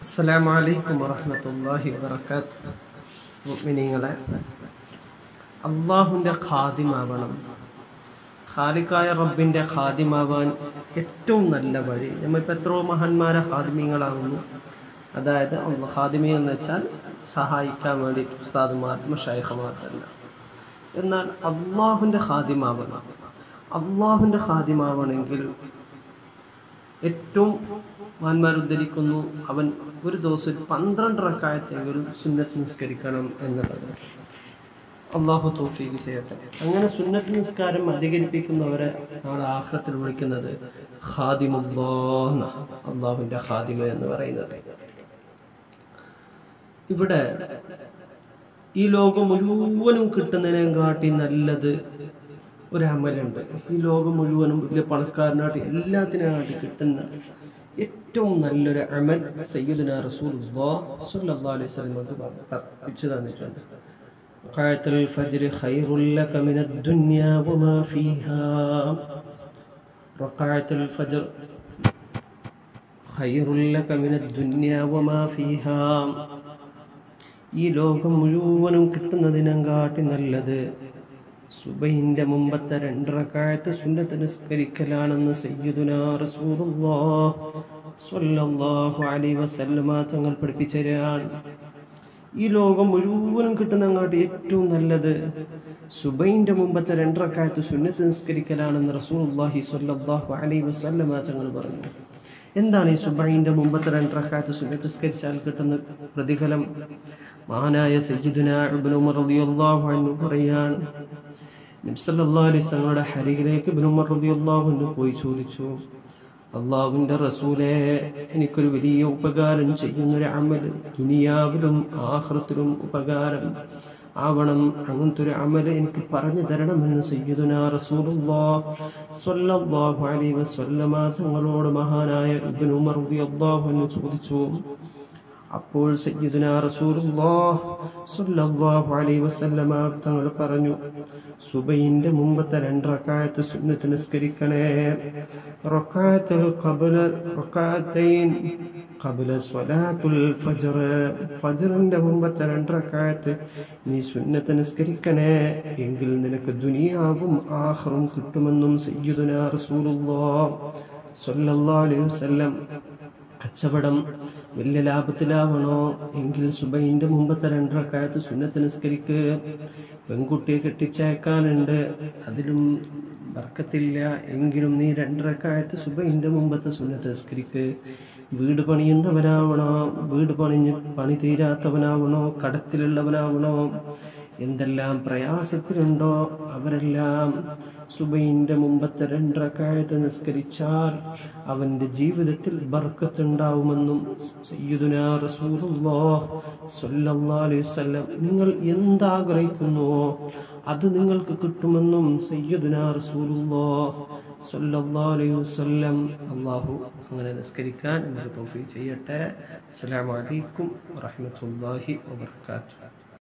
അസ്സലാമു അലൈക്കും വറഹ്മത്തുള്ളാഹി വബറകാതുഹു മുഅ്മിനീങ്ങളെ അള്ളാഹുവിൻ്റെ ഖാദിമാവണം ഖാലിക്കായ റബ്ബിൻ്റെ ഖാദിമാവാൻ ഏറ്റവും നല്ല വഴി നമ്മളിപ്പോൾ എത്രയോ മഹാന്മാരെ ഖാദിമീങ്ങളാകുന്നു അതായത് അള്ളാഹ് ഖാദിമി എന്ന് വെച്ചാൽ സഹായിക്കാൻ വേണ്ടി ഉസ്താദുമാർ മഷായിഖമാർക്കല്ല എന്നാൽ അള്ളാഹുവിൻ്റെ ഖാദിമാവണം അള്ളാഹുവിൻ്റെ ഖാദിമാവണമെങ്കിൽ ഏറ്റവും മാന്മാർ ഉദ്ധരിക്കുന്നു അവൻ ഒരു ദിവസം പന്ത്രണ്ട് റക്കായത്തെങ്കിലും സുന്നത്ത് നിസ്കരിക്കണം എന്നുള്ളത് അള്ളാഹു തോഫീക്ക് ചെയ്യട്ടെ അങ്ങനെ സുന്നത്ത് നിസ്കാരം അധികരിപ്പിക്കുന്നവരെ നാളെ ആഹ്റത്തിൽ വിളിക്കുന്നത് ഖാദിമുല്ലാഹ് അള്ളാഹുവിന്റെ ഖാദിമ എന്ന് പറയുന്നത് ഇവിടെ ഈ ലോകം മുഴുവനും കിട്ടുന്നതിനെ കാട്ടി നല്ലത് ഒരു അമലുണ്ട് ഈ ലോകം മുഴുവനും വലിയ പണക്കാരനായിട്ട് എല്ലാത്തിനായിട്ട് കിട്ടുന്ന ഏറ്റവും നല്ലൊരു അമൽ സയ്യിദുന റസൂൽ സല്ലല്ലാഹു അലൈഹി വസല്ലം അത് പഠിപ്പിച്ചു തന്നിട്ടുണ്ട് ركعة الفجر خير لك من الدنيا وما فيها ركعة الفجر خير لك من الدنيا وما فيها ഈ ലോകം മുഴുവനും കിട്ടുന്നതിനെങ്കാട്ടി നല്ലത് സുബൈന്റെ മുമ്പത്തെ രണ്ടറക്കായത്ത് സുന്നത്ത് നിസ്കരിക്കലാണെന്ന് സയ്യിദുനാ റസൂലുള്ളാഹ് സ്വല്ലല്ലാഹു അലൈഹി വസല്ലമ തങ്ങൾ പഠിപ്പിച്ചതാണ് ഈ ലോകം മുഴുവനും കിട്ടുന്നങ്ങാട്ട് ഏറ്റവും നല്ലത് സുബൈന്റെ മുമ്പത്തെ രണ്ടറക്കായത്ത് സുന്നത്ത് നിസ്കരിക്കലാണെന്ന് റസൂലുള്ളാഹി സ്വല്ലല്ലാഹു അലൈഹി വസല്ലമ തങ്ങൾ പറഞ്ഞു എന്താണ് ഈ സുബൈന്റെ മുമ്പത്തെ രണ്ടറക്കായത്ത് സുന്നത്ത് നിസ്കരിച്ചാൽ കിട്ടുന്ന പ്രതിഫലം മഹാനായ സയ്യിദുന ഇബ്നു ഉമർ റളിയല്ലാഹു അൻഹു പറയാണ് നബ്സല്ലാ അലൈഹി തങ്ങളുടെ ഹരികിലേക്ക് ഇബ്നു ഉമർ റളിയല്ലാഹു അൻഹു പോയി ചോദിച്ചു അള്ളാഹുവിന്റെ റസൂലെ എനിക്കൊരു വലിയ ഉപകാരം ചെയ്യുന്നൊരു അമൽ ദുനിയാവിലും ആഹ്റത്തിലും ഉപകാരം ആവണം അങ്ങനത്തെ ഒരു അമല് എനിക്ക് പറഞ്ഞു തരണമെന്ന് സയ്യിദുന റസൂലുള്ളാഹ് സ്വല്ലല്ലാഹു അലൈഹി വസല്ലമ തങ്ങളോട് മഹാനായ ഇബ്നു ഉമർ റളിയല്ലാഹു അൻഹു ചോദിച്ചു അപ്പോൾ സയ്യിദുന റസൂലുള്ളാഹ് സ്വല്ലല്ലാഹു അലൈഹി വസല്ലമ തങ്ങൾ പറഞ്ഞു സുബൈന്റെ മുമ്പത്തെ രണ്ട് റക്അത്ത് സുന്നത്ത് നിസ്കരിക്കണേ റക്അത്തുൽ ഖബ്ല റക്അത്തൈൻ ഖബ്ല സ്വലാത്തുൽ ഫജ്ർ ഫജ്റിന്റെ മുമ്പത്തെ രണ്ട് റക്അത്ത് നീ സുന്നത്ത് നിസ്കരിക്കണേ എങ്കിൽ നിനക്ക് ദുനിയാവും ആഖിറും കിട്ടുമെന്നും സയ്യിദുന റസൂലുള്ളാഹ് സ്വല്ലല്ലാഹു അലൈഹി വസല്ലം കച്ചവടം വലിയ ലാഭത്തിലാവണോ എങ്കിൽ സുബൈന്റെ മുമ്പത്തെ രണ്ടരക്കാലത്ത് സുന്നത്ത് നിസ്കരിക്ക് പെൺകുട്ടിയെ കെട്ടിച്ചേക്കാനുണ്ട് അതിലും വർക്കത്തില്ല എങ്കിലും നീ രണ്ടരക്കാലത്ത് സുബൈന്റെ മുമ്പത്തെ സുന്നത്ത് നിസ്കരിക്ക് വീട് പണിയുന്നവനാവണോ വീട് പണിഞ്ഞ് പണി തീരാത്തവനാവണോ കടത്തിലുള്ളവനാവണോ എന്തെല്ലാം പ്രയാസത്തിലുണ്ടോ അവരെല്ലാം സുബൈന്റെ മുമ്പത്തെ രണ്ടരക്കാലത്ത് നിസ്കരിച്ചാൽ അവന്റെ ജീവിതത്തിൽ ബർക്കത്തുണ്ടാവുമെന്നും സയ്യിദുനാ റസൂലുള്ളാഹ് സ്വല്ലല്ലാഹു അലൈഹി വസല്ലം നിങ്ങൾ എന്താഗ്രഹിക്കുന്നുവോ അത് നിങ്ങൾക്ക് കിട്ടുമെന്നും സയ്യിദുനാ റസൂലുള്ളാഹ് സ്വല്ലല്ലാഹു അലൈഹി വസല്ലം അല്ലാഹു അങ്ങനെ നിസ്കരിക്കാൻ നമുക്ക് തൗഫീഖ് ചെയ്യട്ടെ അസ്സലാമു അലൈക്കും വറഹ്മത്തുള്ളാഹി വബറകാതുഹു